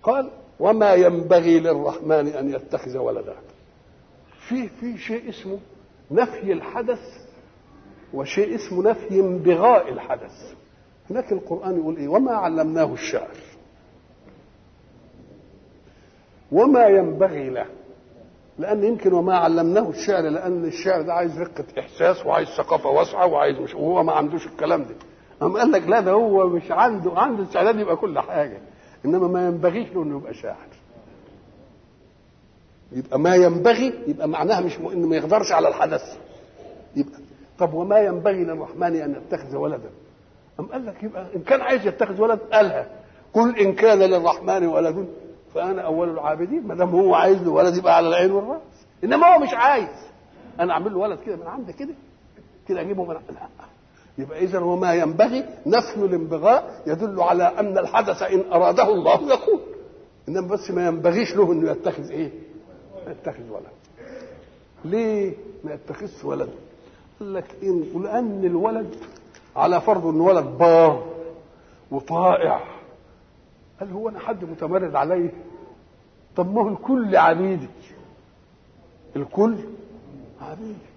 قال وما ينبغي للرحمن ان يتخذ ولدا في في شيء اسمه نفي الحدث وشيء اسمه نفي انبغاء الحدث هناك القرآن يقول إيه وما علمناه الشعر وما ينبغي له لأن يمكن وما علمناه الشعر لأن الشعر ده عايز رقة إحساس وعايز ثقافة واسعة وعايز مش وهو ما عندوش الكلام ده أم قال لك لا ده هو مش عنده عنده استعداد يبقى كل حاجة إنما ما ينبغيش له إنه يبقى شاعر يبقى ما ينبغي يبقى معناها مش م... إنه ما يقدرش على الحدث يبقى طب وما ينبغي للرحمن أن يتخذ ولدا أم قال لك يبقى إن كان عايز يتخذ ولد قالها قل إن كان للرحمن ولد فأنا أول العابدين ما دام هو عايز له ولد يبقى على العين والرأس إنما هو مش عايز أنا أعمل له ولد كده من عندي كده كده أجيبه من لا يبقى إذا وما ينبغي نفي الانبغاء يدل على أن الحدث إن أراده الله يكون إنما بس ما ينبغيش له إنه يتخذ إيه؟ يتخذ ولد ليه ما يتخذش ولد؟ قال لك إن لأن الولد على فرض ان ولد بار وطائع قال هو انا حد متمرد عليه طب ما هو الكل عبيدي الكل عبيدي